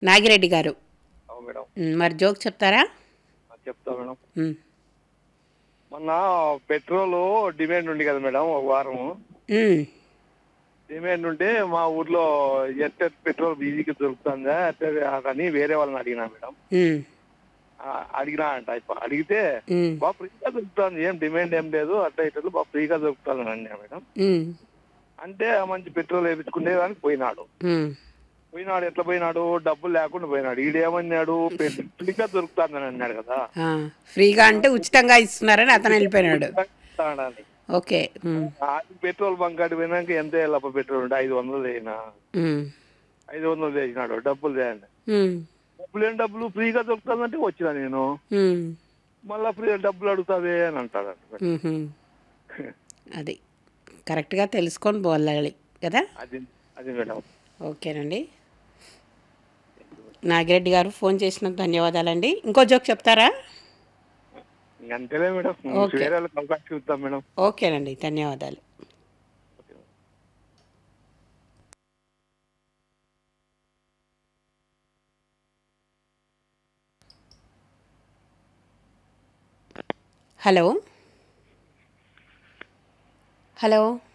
నాగిరెడ్డి గారు అవును మేడం మ్, మరి జోక్ చెప్తారా ఆ, చెప్తా మేడం మ్, మొన్న పెట్రోల్ డిమాండ్ ఉంది కదా మేడం ఒక వారం మ్, డిమాండ్ ఉంటే మా ఊర్లో ఎట్ట పెట్రోల్ ఈజీగా దొరుకుతుందా అట్ట అని వేరే వాళ్ళని అడిగినా మేడం మ్, ఆ, అడిగినా అంట ఇప్పుడు అడిగితే మ్, బాగా ఫ్రీగా దొరుకుతుంది ఏం డిమాండ్ ఏం లేదు అట్లా ఇట్లా బాగా ఫ్రీగా దొరుకుతుంది అని అన్నా మేడం మ్, అంటే ఆ మంచి పెట్రోల్ వేయించుకునే దానికి పోయినాడు మ్. పోయినాడు ఎట్లా పోయినాడు డబ్బులు లేకుండా పోయినాడు ఈడేమన్నాడు పెట్రోల్ ఫ్రీగా దొరుకుతుందని అన్నాడు కదా ఆ, ఫ్రీగా అంటే ఉచితంగా ఇస్తున్నారని అతను వెళ్ళిపోయినాడు ఇస్తానని. ఓకే మ్, ఆ పెట్రోల్ బంక్ కాడికి పోయినాక ఎంత వేయాలప్ప పెట్రోల్ ఉంటే ఐదు వందలు వేయినా మ్, ఐదు వందలు వేసినాడు డబ్బులు తేయండి మ్, డబ్బులు ఏం డబ్బులు ఫ్రీగా దొరుకుతుందంటే వచ్చిన నేను మ్, మళ్ళా ఫ్రీ డబ్బులు అడుగుతావే అని అంటాడు మ్హూ. అది కరెక్ట్గా తెలుసుకొని పోవాలి కదా అది అది మేడం ఓకేనండి నాగిరెడ్డి గారు ఫోన్ చేసినందుకు ధన్యవాదాలండి ఇంకో జోక్ చెప్తారా ఇంక అంతేలే మేడం ఓకే. వేరే వాళ్ళకి అవకాశం ఇస్తాం మేడం ఓకేనండి ధన్యవాదాలు హలో హలో